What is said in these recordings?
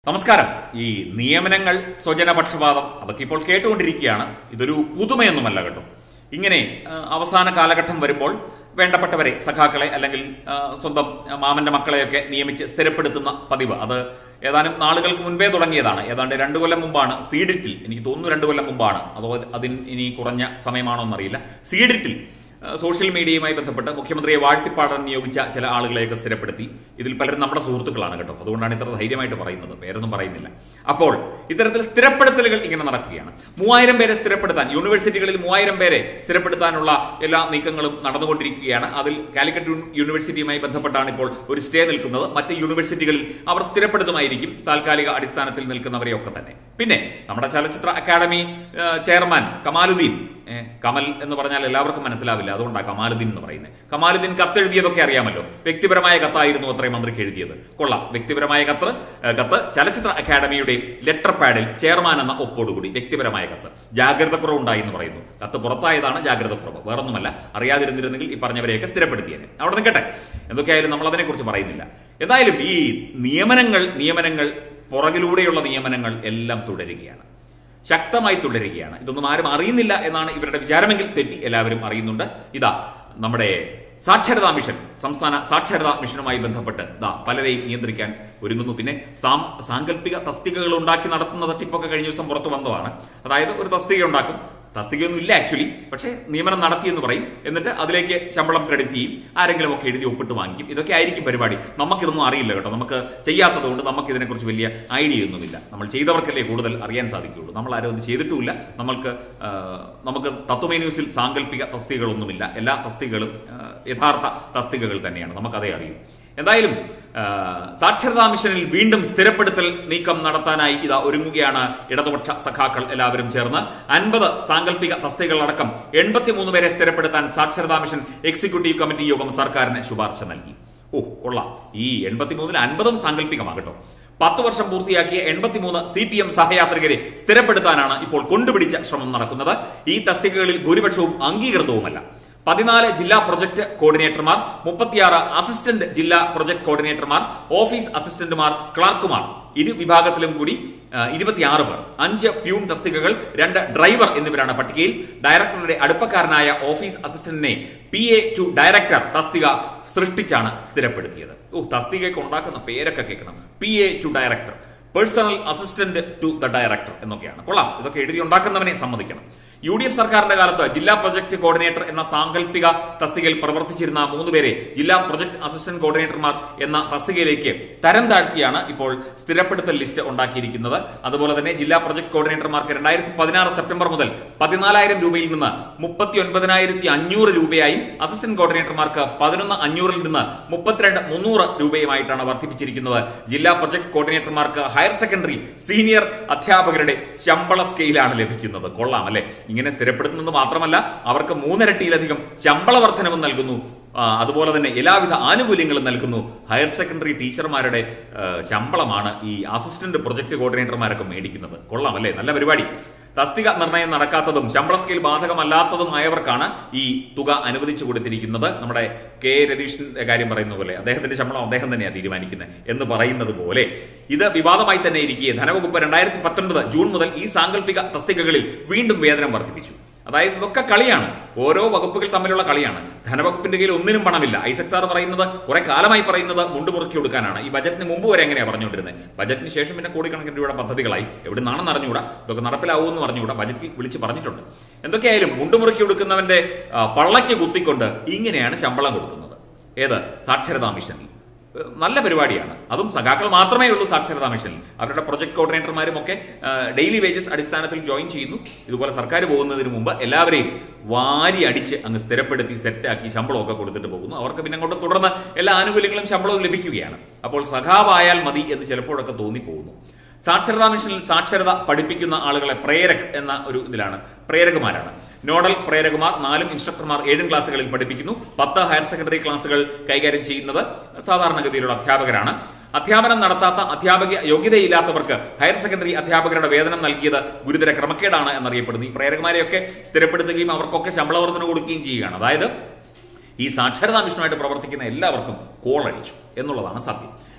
നമസ്കാരം ഈ നിയമനങ്ങൾ സ്വജനപക്ഷപാതം അതൊക്കെ ഇപ്പോൾ കേട്ടുകൊണ്ടിരിക്കുകയാണ് ഇതൊരു പുതുമയൊന്നുമല്ല കേട്ടോ ഇങ്ങനെ ആ, അവസാന കാലഘട്ടം വരുമ്പോൾ വേണ്ടപ്പെട്ടവരെ സഖാക്കളെ അല്ലെങ്കിൽ ആ, സ്വന്തം മാമന്റെ മക്കളെയൊക്കെ നിയമിച്ച് സ്ഥിരപ്പെടുത്തുന്ന പതിവ് അത് ഏതാനും നാളുകൾക്ക് മുൻപേ തുടങ്ങിയതാണ് ഏതാണ്ട് രണ്ടു കൊല്ലം മുമ്പാണ് സീഡിറ്റിൽ എനിക്ക് തോന്നുന്നു രണ്ടു കൊല്ലം മുമ്പാണ് അതോ അതിന് ഇനി കുറഞ്ഞ സമയമാണോ എന്നറിയില്ല സീഡിറ്റിൽ ആ, സോഷ്യൽ മീഡിയയുമായി ബന്ധപ്പെട്ട് മുഖ്യമന്ത്രിയെ വാഴ്ത്തിപ്പാടാൻ നിയോഗിച്ച ചില ആളുകളെയൊക്കെ സ്ഥിരപ്പെടുത്തി ഇതിൽ പലരും നമ്മുടെ സുഹൃത്തുക്കളാണ് കേട്ടോ അതുകൊണ്ടാണ് ഇത്ര ധൈര്യമായിട്ട് പറയുന്നത് പേരൊന്നും പറയുന്നില്ല അപ്പോൾ ഇത്തരത്തിൽ സ്ഥിരപ്പെടുത്തലുകൾ ഇങ്ങനെ നടക്കുകയാണ് മൂവായിരം പേരെ സ്ഥിരപ്പെടുത്താൻ യൂണിവേഴ്സിറ്റികളിൽ മൂവായിരം പേരെ സ്ഥിരപ്പെടുത്താനുള്ള എല്ലാ നീക്കങ്ങളും നടന്നുകൊണ്ടിരിക്കുകയാണ് അതിൽ കാലിക്കറ്റ് യൂണി- യൂണിവേഴ്സിറ്റിയുമായി ബന്ധപ്പെട്ടാണ് ഇപ്പോൾ ഒരു സ്റ്റേ നിൽക്കുന്നത് മറ്റ് യൂണിവേഴ്സിറ്റികളിൽ അവർ സ്ഥിരപ്പെടുത്തുമായിരിക്കും താൽക്കാലിക അടിസ്ഥാനത്തിൽ നിൽക്കുന്നവരെയൊക്കെ തന്നെ പിന്നെ നമ്മുടെ ചലച്ചിത്ര അക്കാദമി ആ, ചെയർമാൻ കമാലുദ്ദീൻ ഏ, കമൽ എന്ന് പറഞ്ഞാൽ എല്ലാവർക്കും മനസ്സിലാവില്ല അതുകൊണ്ടാണ് കമാലുദ്ദീൻ എന്ന് പറയുന്നത് കമാലുദ്ദീൻ കത്തെഴുതിയതൊക്കെ അറിയാമല്ലോ വ്യക്തിപരമായ കത്തായിരുന്നു അത്രയും മന്ത്രിക്ക് എഴുതിയത് കൊള്ളാം വ്യക്തിപരമായ കത്ത് ഏ, കത്ത് ചലച്ചിത്ര അക്കാദമിയുടെ ലെറ്റർ പാഡിൽ ചെയർമാൻ എന്ന ഒപ്പോടുകൂടി വ്യക്തിപരമായ കത്ത് ജാഗ്രതക്കുറവുണ്ടായി എന്ന് പറയുന്നു കത്ത് പുറത്തായതാണ് ജാഗ്രതക്കുറവ് വേറൊന്നുമല്ല അറിയാതിരുന്നിരുന്നെങ്കിൽ ഈ പറഞ്ഞവരെയൊക്കെ സ്ഥിരപ്പെടുത്തിയേനെ അവിടെ നിൽക്കട്ടെ എന്തൊക്കെയായാലും നമ്മൾ അതിനെക്കുറിച്ച് പറയുന്നില്ല എന്തായാലും ഈ നിയമനങ്ങൾ നിയമനങ്ങൾ പുറകിലൂടെയുള്ള നിയമനങ്ങൾ എല്ലാം തുടരുകയാണ് ശക്തമായി തുടരുകയാണ് ഇതൊന്നും ആരും അറിയുന്നില്ല എന്നാണ് ഇവരുടെ വിചാരമെങ്കിൽ തെറ്റി എല്ലാവരും അറിയുന്നുണ്ട് ഇതാ നമ്മുടെ സാക്ഷരതാ മിഷൻ സംസ്ഥാന സാക്ഷരതാ മിഷനുമായി ബന്ധപ്പെട്ട് ദാ പലരെയും നിയന്ത്രിക്കാൻ ഒരുങ്ങുന്നു പിന്നെ സാം സാങ്കല്പിക തസ്തികകൾ ഉണ്ടാക്കി നടത്തുന്ന തട്ടിപ്പൊക്കെ കഴിഞ്ഞ ദിവസം പുറത്തു വന്നതാണ് അതായത് ഒരു തസ്തിക ഉണ്ടാക്കും തസ്തികയൊന്നും ഇല്ല ആക്ച്വലി പക്ഷേ നിയമനം നടത്തിയെന്ന് പറയും എന്നിട്ട് അതിലേക്ക് ശമ്പളം ക്രെഡിറ്റ് ചെയ്യും ആരെങ്കിലും ഒക്കെ എഴുതി ഒപ്പിട്ട് വാങ്ങിക്കും ഇതൊക്കെ ആയിരിക്കും പരിപാടി നമുക്കിതൊന്നും അറിയില്ല കേട്ടോ നമുക്ക് ചെയ്യാത്തത് കൊണ്ട് നമുക്ക് ഇതിനെക്കുറിച്ച് വലിയ ഐഡിയ ഒന്നുമില്ല നമ്മൾ ചെയ്തവർക്കല്ലേ കൂടുതൽ അറിയാൻ സാധിക്കുകയുള്ളൂ നമ്മൾ ആരും അത് ചെയ്തിട്ടുമില്ല നമ്മൾക്ക് ആ, നമുക്ക് തത്വമേ ന്യൂസിൽ സാങ്കല്പിക തസ്തികകളൊന്നുമില്ല എല്ലാ തസ്തികകളും ആ, യഥാർത്ഥ തസ്തികകൾ തന്നെയാണ് നമുക്കതേ അറിയൂ എന്തായാലും ആ, സാക്ഷരതാ മിഷനിൽ വീണ്ടും സ്ഥിരപ്പെടുത്തൽ നീക്കം നടത്താനായി ഇതാ ഒരുങ്ങുകയാണ് ഇടതുപക്ഷ സഖാക്കൾ എല്ലാവരും ചേർന്ന് അൻപത് സാങ്കല്പിക തസ്തികകളടക്കം എൺപത്തിമൂന്ന് പേരെ സ്ഥിരപ്പെടുത്താൻ സാക്ഷരതാ മിഷൻ എക്സിക്യൂട്ടീവ് കമ്മിറ്റി യോഗം സർക്കാരിന് ശുപാർശ നൽകി ഓ കൊള്ളാം ഈ എൺപത്തിമൂന്നിൽ അൻപതും സാങ്കല്പികമാകട്ടോ പത്ത് വർഷം പൂർത്തിയാക്കിയ എൺപത്തിമൂന്ന് സി പി എം സഹയാത്രികരെ സ്ഥിരപ്പെടുത്താനാണ് ഇപ്പോൾ കൊണ്ടുപിടിച്ച ശ്രമം നടക്കുന്നത് ഈ തസ്തികകളിൽ ഭൂരിപക്ഷവും അംഗീകൃതവുമല്ല പതിനാല് ജില്ലാ പ്രൊജക്ട് കോർഡിനേറ്റർമാർ മുപ്പത്തിയാറ് അസിസ്റ്റന്റ് ജില്ലാ പ്രൊജക്ട് കോർഡിനേറ്റർമാർ ഓഫീസ് അസിസ്റ്റന്റുമാർ ക്ലാർക്കുമാർ ഇരു വിഭാഗത്തിലും കൂടി ആ, ഇരുപത്തിയാറ് പേർ അഞ്ച് പ്യൂൺ തസ്തികകൾ രണ്ട് ഡ്രൈവർ എന്നിവരാണ് പട്ടികയിൽ ഡയറക്ടറുടെ അടുപ്പക്കാരനായ ഓഫീസ് അസിസ്റ്റന്റിനെ പി എ ടു ഡയറക്ടർ തസ്തിക സൃഷ്ടിച്ചാണ് സ്ഥിരപ്പെടുത്തിയത് ഓ തസ്തികയ്ക്ക് ഉണ്ടാക്കുന്ന പേരൊക്കെ കേൾക്കണം P A to director personal assistant to the director എന്നൊക്കെയാണ് കൊള്ളാം ഇതൊക്കെ എഴുതി ഉണ്ടാക്കുന്നവനെ സമ്മതിക്കണം യു ഡി എഫ് സർക്കാരിന്റെ കാലത്ത് ജില്ലാ പ്രൊജക്ട് കോർഡിനേറ്റർ എന്ന സാങ്കല്പിക തസ്തികയിൽ പ്രവർത്തിച്ചിരുന്ന മൂന്നുപേരെ ജില്ലാ പ്രൊജക്ട് അസിസ്റ്റന്റ് കോർഡിനേറ്റർമാർ എന്ന തസ്തികയിലേക്ക് തരം താഴ്ത്തിയാണ് ഇപ്പോൾ സ്ഥിരപ്പെടുത്തൽ ലിസ്റ്റ് ഉണ്ടാക്കിയിരിക്കുന്നത് അതുപോലെ തന്നെ ജില്ലാ പ്രൊജക്ട് കോർഡിനേറ്റർമാർക്ക് രണ്ടായിരത്തി പതിനാറ് സെപ്റ്റംബർ മുതൽ പതിനാലായിരം രൂപയിൽ നിന്ന് മുപ്പത്തി ഒൻപതിനായിരത്തി അഞ്ഞൂറ് രൂപയായും അസിസ്റ്റന്റ് കോർഡിനേറ്റർമാർക്ക് പതിനൊന്ന് അഞ്ഞൂറിൽ നിന്ന് മുപ്പത്തിരണ്ട് മുന്നൂറ് രൂപയുമായിട്ടാണ് വർദ്ധിപ്പിച്ചിരിക്കുന്നത് ജില്ലാ പ്രൊജക്ട് കോർഡിനേറ്റർമാർക്ക് ഹയർ സെക്കൻഡറി സീനിയർ അധ്യാപകരുടെ ശമ്പള സ്കെയിലാണ് ലഭിക്കുന്നത് കൊള്ളാം അല്ലെ ഇങ്ങനെ സ്ഥിരപ്പെടുത്തുന്നത് മാത്രമല്ല അവർക്ക് മൂന്നിരട്ടിയിലധികം ശമ്പള വർധനവും നൽകുന്നു ആ, അതുപോലെ തന്നെ എല്ലാവിധ ആനുകൂല്യങ്ങളും നൽകുന്നു ഹയർ സെക്കൻഡറി ടീച്ചർമാരുടെ ആ, ശമ്പളമാണ് ഈ അസിസ്റ്റന്റ് പ്രൊജക്ട് കോർഡിനേറ്റർമാരൊക്കെ മേടിക്കുന്നത് കൊള്ളാം അല്ലേ നല്ല പരിപാടി തസ്തിക നിർണയം നടക്കാത്തതും ശമ്പള സ്കെയിൽ ബാധകമല്ലാത്തതുമായവർക്കാണ് ഈ തുക അനുവദിച്ചു കൊടുത്തിരിക്കുന്നത് നമ്മുടെ കെ രതീഷിന്റെ കാര്യം പറയുന്ന പോലെ അദ്ദേഹത്തിന്റെ ശമ്പളം അദ്ദേഹം തന്നെയാണ് തീരുമാനിക്കുന്നത് എന്ന് പറയുന്നത് പോലെ ഇത് വിവാദമായി തന്നെ ഇരിക്കെ ധനവകുപ്പ് രണ്ടായിരത്തി പത്തൊൻപത് ജൂൺ മുതൽ ഈ സാങ്കല്പിക തസ്തികകളിൽ വീണ്ടും വേതനം വർദ്ധിപ്പിച്ചു അതായത് ഇതൊക്കെ കളിയാണ് ഓരോ വകുപ്പുകൾ തമ്മിലുള്ള കളിയാണ് ധനവകുപ്പിന്റെ കയ്യിൽ ഒന്നിനും പണമില്ല ഐസക് സാർ പറയുന്നത് കുറെ കാലമായി പറയുന്നത് മുണ്ട് മുറുക്കി കൊടുക്കാനാണ് ഈ ബജറ്റിന് മുമ്പ് വരെ എങ്ങനെയാ പറഞ്ഞുകൊണ്ടിരുന്നത് ബജറ്റിന് ശേഷം പിന്നെ കോടിക്കണക്കിന് രൂപയുടെ പദ്ധതികളായി എവിടെ നിന്നാണെന്ന് അറിഞ്ഞുകൂടാ ഇതൊക്കെ നടപ്പിലാവുമെന്ന് പറഞ്ഞുകൂടാ ബജറ്റിൽ വിളിച്ച് പറഞ്ഞിട്ടുണ്ട് എന്തൊക്കെയായാലും മുണ്ട് മുറുക്കി കൊടുക്കുന്നവന്റെ ആ, പള്ളയ്ക്ക് കുത്തിക്കൊണ്ട് ഇങ്ങനെയാണ് ശമ്പളം കൊടുക്കുന്നത് ഏത് സാക്ഷരതാ മിഷനിൽ ഏഹ് നല്ല പരിപാടിയാണ് അതും സഖാക്കൾ മാത്രമേ ഉള്ളൂ സാക്ഷരതാ മിഷനിൽ അവരുടെ പ്രൊജക്ട് കോർഡിനേറ്റർമാരും ഒക്കെ ഡെയിലി വേജസ് അടിസ്ഥാനത്തിൽ ജോയിൻ ചെയ്യുന്നു ഇതുപോലെ സർക്കാർ പോകുന്നതിന് മുമ്പ് എല്ലാവരെയും വാരി അടിച്ച് അങ്ങ് സ്ഥിരപ്പെടുത്തി സെറ്റാക്കി ശമ്പളമൊക്കെ കൊടുത്തിട്ട് പോകുന്നു അവർക്ക് പിന്നെ അങ്ങോട്ട് തുടർന്ന് എല്ലാ ആനുകൂല്യങ്ങളും ശമ്പളവും ലഭിക്കുകയാണ് അപ്പോൾ സഖാവായാൽ മതി എന്ന് ചിലപ്പോഴൊക്കെ തോന്നിപ്പോകുന്നു സാക്ഷരതാ മിഷനിൽ സാക്ഷരത പഠിപ്പിക്കുന്ന ആളുകളെ പ്രേരക് എന്ന ഒരു ഇതിലാണ് പ്രേരകുമാരാണ് നോഡൽ പ്രേരകുമാർ നാലും ഇൻസ്ട്രക്ടർമാർ ഏഴും ക്ലാസ്സുകളിൽ പഠിപ്പിക്കുന്നു പത്ത് ഹയർ സെക്കൻഡറി ക്ലാസ്സുകൾ കൈകാര്യം ചെയ്യുന്നത് സാധാരണഗതിയിലുള്ള അധ്യാപകരാണ് അധ്യാപനം നടത്താത്ത അധ്യാപക യോഗ്യതയില്ലാത്തവർക്ക് ഹയർ സെക്കൻഡറി അധ്യാപകരുടെ വേതനം നൽകിയത് ഗുരുതര ക്രമക്കേടാണ് എന്നറിയപ്പെടുന്നു ഈ പ്രേരകമാരെയൊക്കെ സ്ഥിരപ്പെടുത്തുകയും അവർക്കൊക്കെ ശമ്പള വർധന കൊടുക്കുകയും ചെയ്യുകയാണ് അതായത് ഈ സാക്ഷരതാ മിഷനുമായിട്ട് പ്രവർത്തിക്കുന്ന എല്ലാവർക്കും കോളടിച്ചു എന്നുള്ളതാണ് സത്യം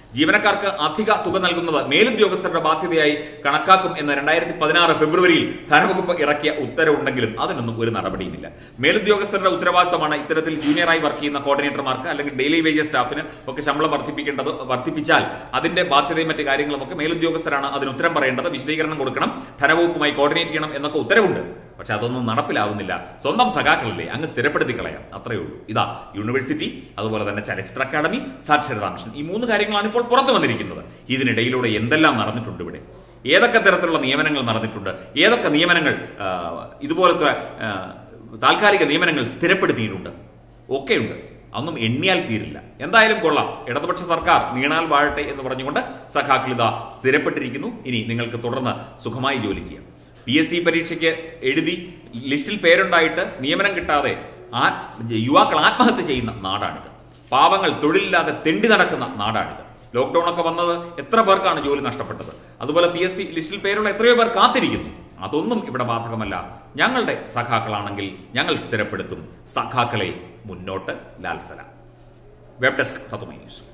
ജീവനക്കാർക്ക് അധിക തുക നൽകുന്നത് മേലുദ്യോഗസ്ഥരുടെ ബാധ്യതയായി കണക്കാക്കും എന്ന് രണ്ടായിരത്തി പതിനാറ് ഫെബ്രുവരിയിൽ ധനവകുപ്പ് ഇറക്കിയ ഉത്തരവുണ്ടെങ്കിലും അതിനൊന്നും ഒരു നടപടിയുമില്ല മേലുദ്യോഗസ്ഥരുടെ ഉത്തരവാദിത്തമാണ് ഇത്തരത്തിൽ ജൂനിയറായി വർക്ക് ചെയ്യുന്ന കോർഡിനേറ്റർമാർക്ക് അല്ലെങ്കിൽ ഡെയിലി വേജസ് സ്റ്റാഫിന് ഒക്കെ ശമ്പളം വർദ്ധിപ്പിക്കേണ്ടത് വർദ്ധിപ്പിച്ചാൽ അതിന്റെ ബാധ്യതയും മറ്റു കാര്യങ്ങളും ഒക്കെ മേലുദ്യോഗസ്ഥരാണ് അതിന് ഉത്തരം പറയേണ്ടത് വിശദീകരണം കൊടുക്കണം ധനവകുപ്പുമായി കോർഡിനേറ്റ് ചെയ്യണം എന്നൊക്കെ ഉത്തരവുണ്ട് പക്ഷെ അതൊന്നും നടപ്പിലാവുന്നില്ല സ്വന്തം സഖാക്കളില്ലേ അങ്ങ് സ്ഥിരപ്പെടുത്തി കളയാം അത്രയേ ഉള്ളൂ ഇതാ യൂണിവേഴ്സിറ്റി അതുപോലെ തന്നെ ചലച്ചിത്ര അക്കാദമി സാക്ഷരതാ മിഷൻ ഈ മൂന്ന് കാര്യങ്ങളാണ് ഇപ്പോൾ പുറത്തു വന്നിരിക്കുന്നത് ഇതിനിടയിലൂടെ എന്തെല്ലാം നടന്നിട്ടുണ്ട് ഇവിടെ ഏതൊക്കെ തരത്തിലുള്ള നിയമനങ്ങൾ നടന്നിട്ടുണ്ട് ഏതൊക്കെ നിയമനങ്ങൾ ആ, ഇതുപോലത്തെ ആ, താൽക്കാലിക നിയമനങ്ങൾ സ്ഥിരപ്പെടുത്തിയിട്ടുണ്ട് ഒക്കെയുണ്ട് അതൊന്നും എണ്ണിയാൽ തീരില്ല എന്തായാലും കൊള്ളാം ഇടതുപക്ഷ സർക്കാർ നീണാൽ വാഴട്ടെ എന്ന് പറഞ്ഞുകൊണ്ട് സഖാക്കളിത സ്ഥിരപ്പെട്ടിരിക്കുന്നു ഇനി നിങ്ങൾക്ക് തുടർന്ന് സുഖമായി ജോലി ചെയ്യാം പി എസ് സി പരീക്ഷയ്ക്ക് എഴുതി ലിസ്റ്റിൽ പേരുണ്ടായിട്ട് നിയമനം കിട്ടാതെ ആ യുവാക്കൾ ആത്മഹത്യ ചെയ്യുന്ന നാടാണിത് പാവങ്ങൾ തൊഴിലില്ലാതെ തെണ്ടി നടക്കുന്ന നാടാണിത് ലോക്ക്ഡൌൺ ഒക്കെ വന്നത് എത്ര പേർക്കാണ് ജോലി നഷ്ടപ്പെട്ടത് അതുപോലെ പി എസ് സി ലിസ്റ്റിൽ പേരുള്ള എത്രയോ പേർ കാത്തിരിക്കുന്നു അതൊന്നും ഇവിടെ ബാധകമല്ല ഞങ്ങളുടെ സഖാക്കളാണെങ്കിൽ ഞങ്ങൾ സ്ഥിരപ്പെടുത്തും സഖാക്കളെ മുന്നോട്ട് ലാൽസല വെബ് ഡെസ്ക് തത്വമൈ ന്യൂസ്